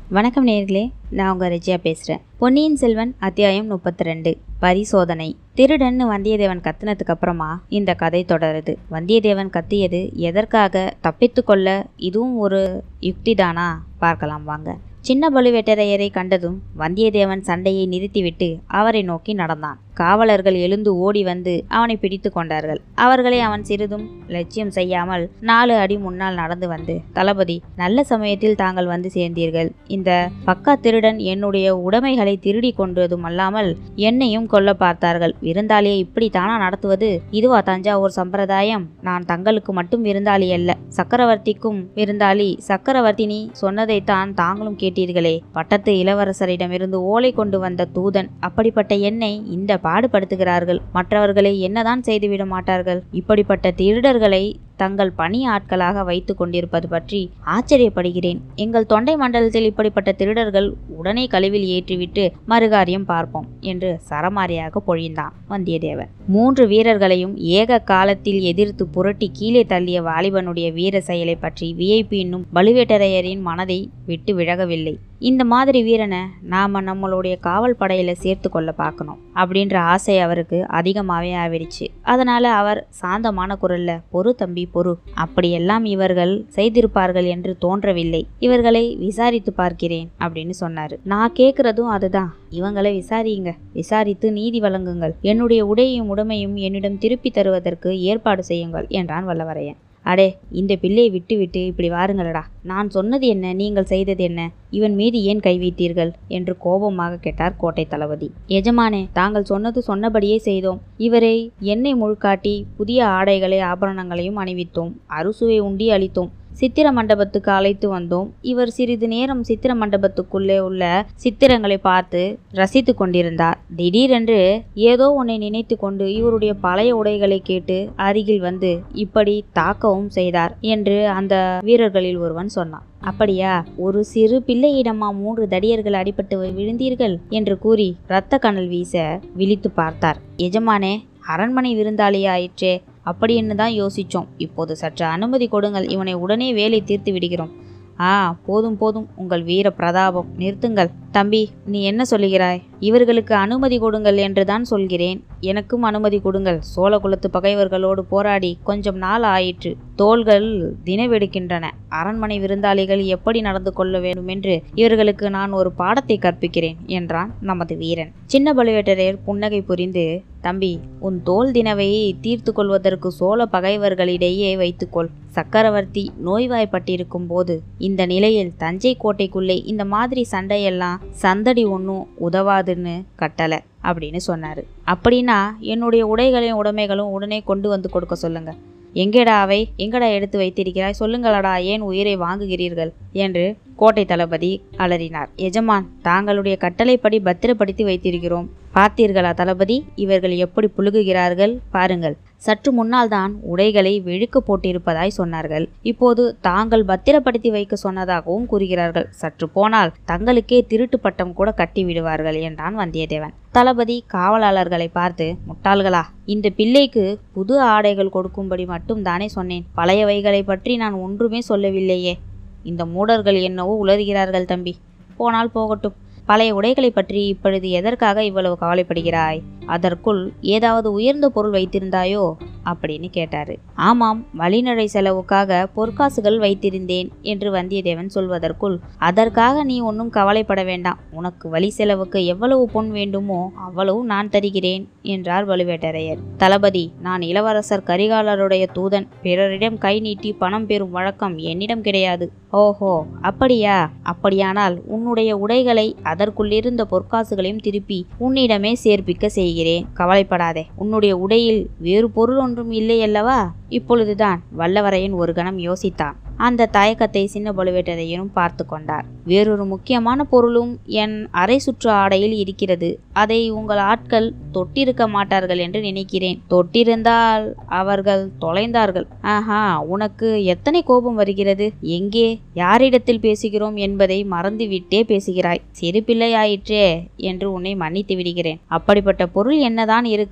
வணக்கம் நேர்களே நான் உங்கள் ரெஜியா பேசுகிறேன் பொன்னியின் செல்வன் அத்தியாயம் முப்பத்தி ரெண்டு பரிசோதனை திருடன்னு வந்தியத்தேவன் கத்துனதுக்கு அப்புறமா இந்த கதை தொடருது வந்தியத்தேவன் கத்தியது எதற்காக தப்பித்து கொள்ள இதுவும் ஒரு யுக்திதானா பார்க்கலாம் வாங்க சின்ன பழுவேட்டரையரை கண்டதும் வந்தியத்தேவன் சண்டையை நிறுத்திவிட்டு அவரை நோக்கி நடந்தான் காவலர்கள் எழுந்து ஓடி வந்து அவனை பிடித்து கொண்டார்கள் அவர்களை அவன் சிறிதும் லட்சியம் செய்யாமல் நாலு அடி முன்னால் நடந்து வந்து தளபதி நல்ல சமயத்தில் தாங்கள் வந்து சேர்ந்தீர்கள் இந்த பக்கா திருடன் என்னுடைய உடைமைகளை திருடி கொண்டதும் அல்லாமல் என்னையும் கொல்ல பார்த்தார்கள் விருந்தாளியை இப்படி தானா நடத்துவது இதுவா தஞ்சாவூர் சம்பிரதாயம் நான் தங்களுக்கு மட்டும் விருந்தாளி அல்ல சக்கரவர்த்திக்கும் விருந்தாளி சக்கரவர்த்தினி சொன்னதைத்தான் தாங்களும் கேட்டீர்களே பட்டத்து இளவரசரிடமிருந்து ஓலை கொண்டு வந்த தூதன் அப்படிப்பட்ட என்னை இந்த பாடுபடுத்துகிறார்கள் மற்றவர்களை என்னதான் செய்துவிட மாட்டார்கள் இப்படிப்பட்ட திருடர்களை தங்கள் பணி ஆட்களாக வைத்து கொண்டிருப்பது பற்றி ஆச்சரியப்படுகிறேன் எங்கள் தொண்டை மண்டலத்தில் இப்படிப்பட்ட திருடர்கள் உடனே கழிவில் ஏற்றிவிட்டு மறுகாரியம் பார்ப்போம் என்று சரமாரியாக பொழிந்தான் வந்தியத்தேவன் மூன்று வீரர்களையும் ஏக காலத்தில் எதிர்த்து புரட்டி கீழே தள்ளிய வாலிபனுடைய வீர செயலை பற்றி விஐபி இன்னும் பழுவேட்டரையரின் மனதை விட்டு விலகவில்லை இந்த மாதிரி வீரனை நாம நம்மளுடைய காவல் படையில சேர்த்து கொள்ள பார்க்கணும் அப்படின்ற ஆசை அவருக்கு அதிகமாகவே ஆவிடுச்சு அதனால அவர் சாந்தமான குரல்ல பொறு தம்பி பொறு அப்படியெல்லாம் இவர்கள் செய்திருப்பார்கள் என்று தோன்றவில்லை இவர்களை விசாரித்து பார்க்கிறேன் அப்படின்னு சொன்னாரு நான் கேட்கறதும் அதுதான் இவங்களை விசாரியுங்க விசாரித்து நீதி வழங்குங்கள் என்னுடைய உடையும் உடைமையும் என்னிடம் திருப்பி தருவதற்கு ஏற்பாடு செய்யுங்கள் என்றான் வல்லவரையன் அடே இந்த பிள்ளையை விட்டுவிட்டு இப்படி வாருங்களடா நான் சொன்னது என்ன நீங்கள் செய்தது என்ன இவன் மீது ஏன் கை வைத்தீர்கள் என்று கோபமாக கேட்டார் கோட்டை தளபதி எஜமானே தாங்கள் சொன்னது சொன்னபடியே செய்தோம் இவரை எண்ணெய் முழுக்காட்டி புதிய ஆடைகளை ஆபரணங்களையும் அணிவித்தோம் அறுசுவை உண்டி அளித்தோம் சித்திர மண்டபத்துக்கு அழைத்து வந்தோம் இவர் சிறிது நேரம் சித்திர மண்டபத்துக்குள்ளே உள்ள சித்திரங்களை பார்த்து ரசித்து கொண்டிருந்தார் திடீரென்று ஏதோ ஒன்றை நினைத்து கொண்டு இவருடைய பழைய உடைகளை கேட்டு அருகில் வந்து இப்படி தாக்கவும் செய்தார் என்று அந்த வீரர்களில் ஒருவன் சொன்னான் அப்படியா ஒரு சிறு பிள்ளையிடமா மூன்று தடியர்கள் அடிபட்டு விழுந்தீர்கள் என்று கூறி இரத்த கனல் வீச விழித்து பார்த்தார் எஜமானே அரண்மனை விருந்தாளியாயிற்றே அப்படின்னு தான் யோசிச்சோம் இப்போது சற்று அனுமதி கொடுங்கள் இவனை உடனே வேலை தீர்த்து விடுகிறோம் ஆ போதும் போதும் உங்கள் வீர பிரதாபம் நிறுத்துங்கள் தம்பி நீ என்ன சொல்லுகிறாய் இவர்களுக்கு அனுமதி கொடுங்கள் என்றுதான் சொல்கிறேன் எனக்கும் அனுமதி கொடுங்கள் சோழ குலத்து பகைவர்களோடு போராடி கொஞ்சம் நாள் ஆயிற்று தோள்கள் தினவெடுக்கின்றன அரண்மனை விருந்தாளிகள் எப்படி நடந்து கொள்ள வேண்டும் என்று இவர்களுக்கு நான் ஒரு பாடத்தை கற்பிக்கிறேன் என்றான் நமது வீரன் சின்ன பழுவேட்டரையர் புன்னகை புரிந்து தம்பி உன் தோல் தினவை தீர்த்து கொள்வதற்கு சோழ பகைவர்களிடையே வைத்துக்கொள் சக்கரவர்த்தி நோய்வாய்ப்பட்டிருக்கும் போது இந்த நிலையில் தஞ்சை கோட்டைக்குள்ளே இந்த மாதிரி சண்டையெல்லாம் சந்தடி ஒன்றும் உதவாதுன்னு கட்டலை அப்படின்னு சொன்னார் அப்படின்னா என்னுடைய உடைகளையும் உடைமைகளும் உடனே கொண்டு வந்து கொடுக்க சொல்லுங்க எங்கேடா அவை எங்கடா எடுத்து வைத்திருக்கிறாய் சொல்லுங்களடா ஏன் உயிரை வாங்குகிறீர்கள் என்று கோட்டை தளபதி அலறினார் எஜமான் தாங்களுடைய கட்டளைப்படி பத்திரப்படுத்தி வைத்திருக்கிறோம் பார்த்தீர்களா தளபதி இவர்கள் எப்படி புழுகுகிறார்கள் பாருங்கள் சற்று முன்னால் தான் உடைகளை வெழுக்க போட்டிருப்பதாய் சொன்னார்கள் இப்போது தாங்கள் பத்திரப்படுத்தி வைக்க சொன்னதாகவும் கூறுகிறார்கள் சற்று போனால் தங்களுக்கே திருட்டு பட்டம் கூட கட்டி விடுவார்கள் என்றான் வந்தியத்தேவன் தளபதி காவலாளர்களை பார்த்து முட்டாள்களா இந்த பிள்ளைக்கு புது ஆடைகள் கொடுக்கும்படி மட்டும் தானே சொன்னேன் பழையவைகளை பற்றி நான் ஒன்றுமே சொல்லவில்லையே இந்த மூடர்கள் என்னவோ உளறுகிறார்கள் தம்பி போனால் போகட்டும் பழைய உடைகளை பற்றி இப்பொழுது எதற்காக இவ்வளவு கவலைப்படுகிறாய் அதற்குள் ஏதாவது உயர்ந்த பொருள் வைத்திருந்தாயோ அப்படின்னு கேட்டாரு ஆமாம் வழிநடை செலவுக்காக பொற்காசுகள் வைத்திருந்தேன் என்று வந்தியத்தேவன் சொல்வதற்குள் அதற்காக நீ ஒன்றும் கவலைப்பட வேண்டாம் உனக்கு வழி செலவுக்கு எவ்வளவு பொன் வேண்டுமோ அவ்வளவு நான் தருகிறேன் என்றார் வலுவேட்டரையர் தளபதி நான் இளவரசர் கரிகாலருடைய தூதன் பிறரிடம் கை நீட்டி பணம் பெறும் வழக்கம் என்னிடம் கிடையாது ஓஹோ அப்படியா அப்படியானால் உன்னுடைய உடைகளை அதற்குள்ளிருந்த பொற்காசுகளையும் திருப்பி உன்னிடமே சேர்ப்பிக்க செய்கிறேன் கவலைப்படாதே உன்னுடைய உடையில் வேறு பொருள் ஒன்றும் இல்லை அல்லவா இப்பொழுதுதான் வல்லவரையன் ஒரு கணம் யோசித்தான் அந்த தயக்கத்தை சின்ன பழுவேட்டரையரும் பார்த்து கொண்டார் வேறொரு முக்கியமான பொருளும் என் அரை சுற்று ஆடையில் இருக்கிறது அதை உங்கள் ஆட்கள் தொட்டிருக்க மாட்டார்கள் என்று நினைக்கிறேன் தொட்டிருந்தால் அவர்கள் தொலைந்தார்கள் ஆஹா உனக்கு எத்தனை கோபம் வருகிறது எங்கே யாரிடத்தில் பேசுகிறோம் என்பதை மறந்துவிட்டே பேசுகிறாய் சிறு பிள்ளையாயிற்றே என்று உன்னை மன்னித்து விடுகிறேன் அப்படிப்பட்ட பொருள் என்னதான் இருக்கு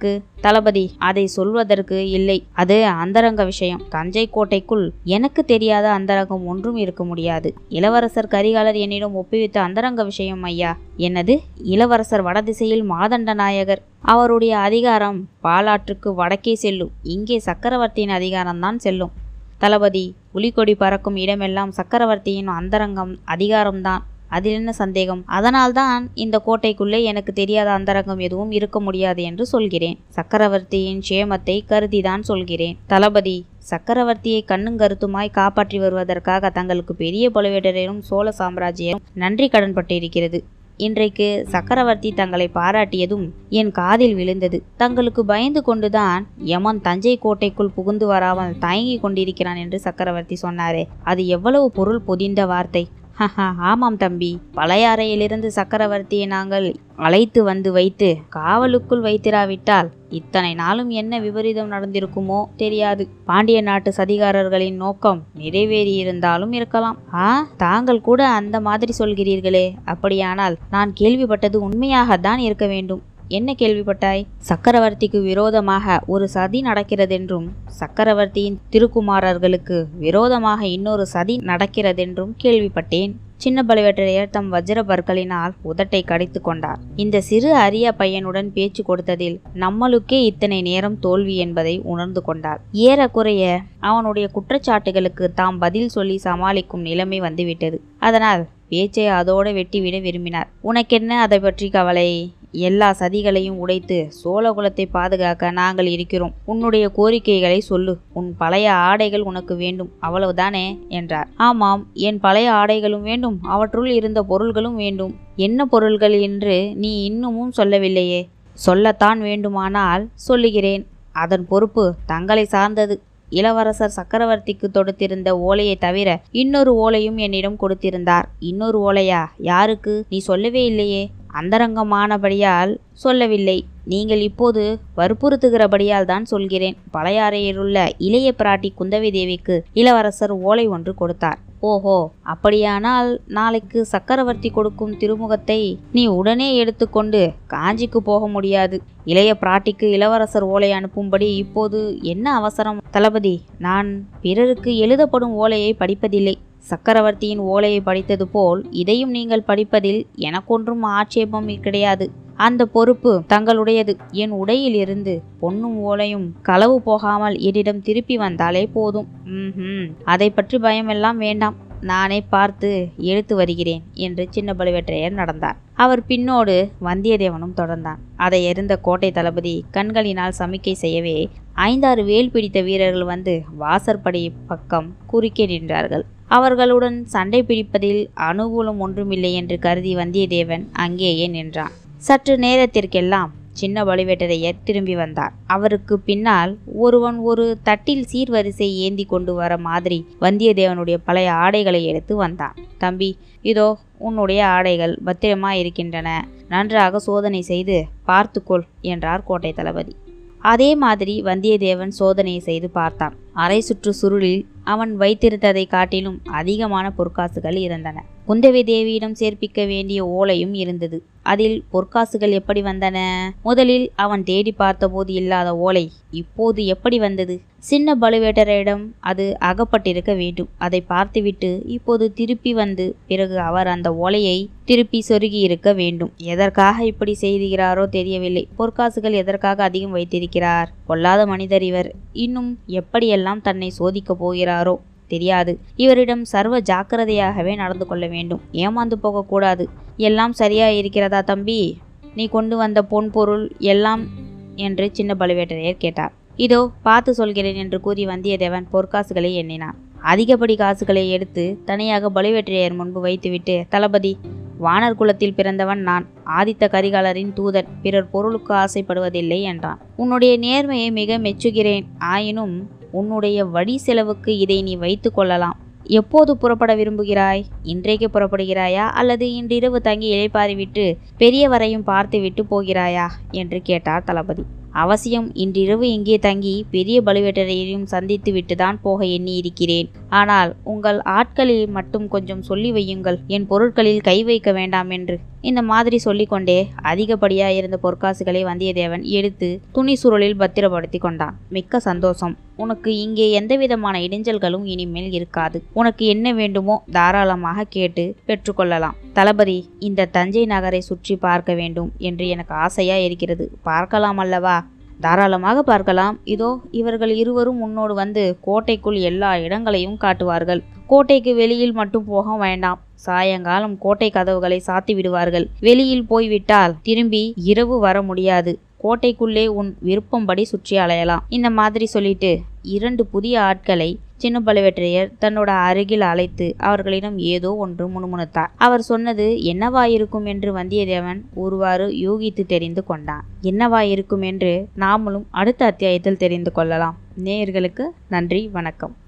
தளபதி அதை சொல்வதற்கு இல்லை அது அந்தரங்க விஷயம் தஞ்சை கோட்டைக்குள் எனக்கு தெரியாத அந்தரங்கம் ஒன்றும் இருக்க முடியாது இளவரசர் கரிகாலர் என்னிடம் ஒப்புவித்த அந்தரங்க விஷயம் ஐயா என்னது இளவரசர் வடதிசையில் மாதண்ட நாயகர் அவருடைய அதிகாரம் பாலாற்றுக்கு வடக்கே செல்லும் இங்கே சக்கரவர்த்தியின் அதிகாரம்தான் செல்லும் தளபதி புலிகொடி பறக்கும் இடமெல்லாம் சக்கரவர்த்தியின் அந்தரங்கம் அதிகாரம்தான் அதில் என்ன சந்தேகம் அதனால்தான் இந்த கோட்டைக்குள்ளே எனக்கு தெரியாத அந்தரங்கம் எதுவும் இருக்க முடியாது என்று சொல்கிறேன் சக்கரவர்த்தியின் சேமத்தை கருதிதான் சொல்கிறேன் தளபதி சக்கரவர்த்தியை கண்ணும் கருத்துமாய் காப்பாற்றி வருவதற்காக தங்களுக்கு பெரிய பழுவேட்டரையும் சோழ சாம்ராஜ்யம் நன்றி கடன்பட்டிருக்கிறது இன்றைக்கு சக்கரவர்த்தி தங்களை பாராட்டியதும் என் காதில் விழுந்தது தங்களுக்கு பயந்து கொண்டுதான் யமன் தஞ்சை கோட்டைக்குள் புகுந்து வராமல் தயங்கி கொண்டிருக்கிறான் என்று சக்கரவர்த்தி சொன்னாரே அது எவ்வளவு பொருள் பொதிந்த வார்த்தை ஹஹா ஆமாம் தம்பி பழையாறையிலிருந்து சக்கரவர்த்தியை நாங்கள் அழைத்து வந்து வைத்து காவலுக்குள் வைத்திராவிட்டால் இத்தனை நாளும் என்ன விபரீதம் நடந்திருக்குமோ தெரியாது பாண்டிய நாட்டு சதிகாரர்களின் நோக்கம் நிறைவேறியிருந்தாலும் இருக்கலாம் ஆ தாங்கள் கூட அந்த மாதிரி சொல்கிறீர்களே அப்படியானால் நான் கேள்விப்பட்டது உண்மையாகத்தான் இருக்க வேண்டும் என்ன கேள்விப்பட்டாய் சக்கரவர்த்திக்கு விரோதமாக ஒரு சதி நடக்கிறதென்றும் சக்கரவர்த்தியின் திருக்குமாரர்களுக்கு விரோதமாக இன்னொரு சதி நடக்கிறதென்றும் கேள்விப்பட்டேன் சின்ன பழுவேட்டரையர் தம் வஜ்ர பற்களினால் உதட்டை கடித்து கொண்டார் இந்த சிறு அரிய பையனுடன் பேச்சு கொடுத்ததில் நம்மளுக்கே இத்தனை நேரம் தோல்வி என்பதை உணர்ந்து கொண்டார் ஏறக்குறைய அவனுடைய குற்றச்சாட்டுகளுக்கு தாம் பதில் சொல்லி சமாளிக்கும் நிலைமை வந்துவிட்டது அதனால் பேச்சை அதோடு வெட்டிவிட விரும்பினார் உனக்கென்ன அதை பற்றி கவலை எல்லா சதிகளையும் உடைத்து சோழகுலத்தை பாதுகாக்க நாங்கள் இருக்கிறோம் உன்னுடைய கோரிக்கைகளை சொல்லு உன் பழைய ஆடைகள் உனக்கு வேண்டும் அவ்வளவுதானே என்றார் ஆமாம் என் பழைய ஆடைகளும் வேண்டும் அவற்றுள் இருந்த பொருள்களும் வேண்டும் என்ன பொருள்கள் என்று நீ இன்னமும் சொல்லவில்லையே சொல்லத்தான் வேண்டுமானால் சொல்லுகிறேன் அதன் பொறுப்பு தங்களை சார்ந்தது இளவரசர் சக்கரவர்த்திக்கு தொடுத்திருந்த ஓலையை தவிர இன்னொரு ஓலையும் என்னிடம் கொடுத்திருந்தார் இன்னொரு ஓலையா யாருக்கு நீ சொல்லவே இல்லையே அந்தரங்கமானபடியால் சொல்லவில்லை நீங்கள் இப்போது வற்புறுத்துகிறபடியால் தான் சொல்கிறேன் பழையாறையிலுள்ள இளைய பிராட்டி குந்தவி தேவிக்கு இளவரசர் ஓலை ஒன்று கொடுத்தார் ஓஹோ அப்படியானால் நாளைக்கு சக்கரவர்த்தி கொடுக்கும் திருமுகத்தை நீ உடனே எடுத்துக்கொண்டு காஞ்சிக்கு போக முடியாது இளைய பிராட்டிக்கு இளவரசர் ஓலை அனுப்பும்படி இப்போது என்ன அவசரம் தளபதி நான் பிறருக்கு எழுதப்படும் ஓலையை படிப்பதில்லை சக்கரவர்த்தியின் ஓலையை படித்தது போல் இதையும் நீங்கள் படிப்பதில் எனக்கொன்றும் ஆட்சேபம் கிடையாது அந்த பொறுப்பு தங்களுடையது என் உடையில் இருந்து பொன்னும் ஓலையும் களவு போகாமல் என்னிடம் திருப்பி வந்தாலே போதும் ம் அதை பற்றி பயமெல்லாம் வேண்டாம் நானே பார்த்து எடுத்து வருகிறேன் என்று சின்ன பழுவேற்றையர் நடந்தார் அவர் பின்னோடு வந்தியத்தேவனும் தொடர்ந்தான் அதை எறிந்த கோட்டை தளபதி கண்களினால் சமிக்கை செய்யவே ஐந்தாறு வேல் பிடித்த வீரர்கள் வந்து வாசற்படி பக்கம் குறுக்கே நின்றார்கள் அவர்களுடன் சண்டை பிடிப்பதில் அனுகூலம் ஒன்றுமில்லை என்று கருதி வந்தியத்தேவன் அங்கேயே நின்றான் சற்று நேரத்திற்கெல்லாம் சின்ன பழுவேட்டரையர் திரும்பி வந்தார் அவருக்கு பின்னால் ஒருவன் ஒரு தட்டில் சீர்வரிசை ஏந்தி கொண்டு வர மாதிரி வந்தியத்தேவனுடைய பழைய ஆடைகளை எடுத்து வந்தான் தம்பி இதோ உன்னுடைய ஆடைகள் பத்திரமா இருக்கின்றன நன்றாக சோதனை செய்து பார்த்துக்கொள் என்றார் கோட்டை தளபதி அதே மாதிரி வந்தியத்தேவன் சோதனை செய்து பார்த்தான் அரை சுற்று சுருளில் அவன் வைத்திருந்ததை காட்டிலும் அதிகமான பொற்காசுகள் இருந்தன குந்தவி தேவியிடம் சேர்ப்பிக்க வேண்டிய ஓலையும் இருந்தது அதில் பொற்காசுகள் எப்படி வந்தன முதலில் அவன் தேடி பார்த்தபோது இல்லாத ஓலை இப்போது எப்படி வந்தது சின்ன பழுவேட்டரையிடம் அது அகப்பட்டிருக்க வேண்டும் அதை பார்த்துவிட்டு இப்போது திருப்பி வந்து பிறகு அவர் அந்த ஓலையை திருப்பி சொருகி இருக்க வேண்டும் எதற்காக இப்படி செய்கிறாரோ தெரியவில்லை பொற்காசுகள் எதற்காக அதிகம் வைத்திருக்கிறார் கொல்லாத மனிதர் இவர் இன்னும் எப்படியெல்லாம் தன்னை சோதிக்கப் போகிறாரோ தெரியாது இவரிடம் சர்வ ஜாக்கிரதையாகவே நடந்து கொள்ள வேண்டும் ஏமாந்து போகக்கூடாது எல்லாம் சரியா இருக்கிறதா தம்பி நீ கொண்டு வந்த பொன் பொருள் எல்லாம் என்று சின்ன பழுவேட்டரையர் கேட்டார் இதோ பார்த்து சொல்கிறேன் என்று கூறி வந்தியத்தேவன் பொற்காசுகளை எண்ணினான் அதிகப்படி காசுகளை எடுத்து தனியாக பழுவேட்டரையர் முன்பு வைத்துவிட்டு தளபதி வானர் குலத்தில் பிறந்தவன் நான் ஆதித்த கரிகாலரின் தூதன் பிறர் பொருளுக்கு ஆசைப்படுவதில்லை என்றான் உன்னுடைய நேர்மையை மிக மெச்சுகிறேன் ஆயினும் உன்னுடைய வழி செலவுக்கு இதை நீ வைத்து கொள்ளலாம் எப்போது புறப்பட விரும்புகிறாய் இன்றைக்கு புறப்படுகிறாயா அல்லது இன்றிரவு தங்கி இளைப்பாறிவிட்டு பெரியவரையும் பார்த்துவிட்டு போகிறாயா என்று கேட்டார் தளபதி அவசியம் இன்றிரவு இங்கே தங்கி பெரிய பழுவேட்டரையரையும் சந்தித்து விட்டுதான் போக எண்ணி இருக்கிறேன் ஆனால் உங்கள் ஆட்களில் மட்டும் கொஞ்சம் சொல்லி வையுங்கள் என் பொருட்களில் கை வைக்க வேண்டாம் என்று இந்த மாதிரி சொல்லிக்கொண்டே அதிகப்படியா இருந்த பொற்காசுகளை வந்தியத்தேவன் எடுத்து துணி சுருளில் பத்திரப்படுத்தி கொண்டான் மிக்க சந்தோஷம் உனக்கு இங்கே எந்தவிதமான இடைஞ்சல்களும் இனிமேல் இருக்காது உனக்கு என்ன வேண்டுமோ தாராளமாக கேட்டு பெற்றுக்கொள்ளலாம் தளபதி இந்த தஞ்சை நகரை சுற்றி பார்க்க வேண்டும் என்று எனக்கு ஆசையா இருக்கிறது பார்க்கலாம் அல்லவா தாராளமாக பார்க்கலாம் இதோ இவர்கள் இருவரும் உன்னோடு வந்து கோட்டைக்குள் எல்லா இடங்களையும் காட்டுவார்கள் கோட்டைக்கு வெளியில் மட்டும் போக வேண்டாம் சாயங்காலம் கோட்டை கதவுகளை சாத்தி விடுவார்கள் வெளியில் போய்விட்டால் திரும்பி இரவு வர முடியாது கோட்டைக்குள்ளே உன் விருப்பம்படி சுற்றி அலையலாம் இந்த மாதிரி சொல்லிட்டு இரண்டு புதிய ஆட்களை சின்ன பழுவேற்றையர் தன்னோட அருகில் அழைத்து அவர்களிடம் ஏதோ ஒன்று முணுமுணுத்தார் அவர் சொன்னது என்னவாயிருக்கும் என்று வந்தியத்தேவன் ஒருவாறு யூகித்து தெரிந்து கொண்டான் என்னவாயிருக்கும் என்று நாமளும் அடுத்த அத்தியாயத்தில் தெரிந்து கொள்ளலாம் நேயர்களுக்கு நன்றி வணக்கம்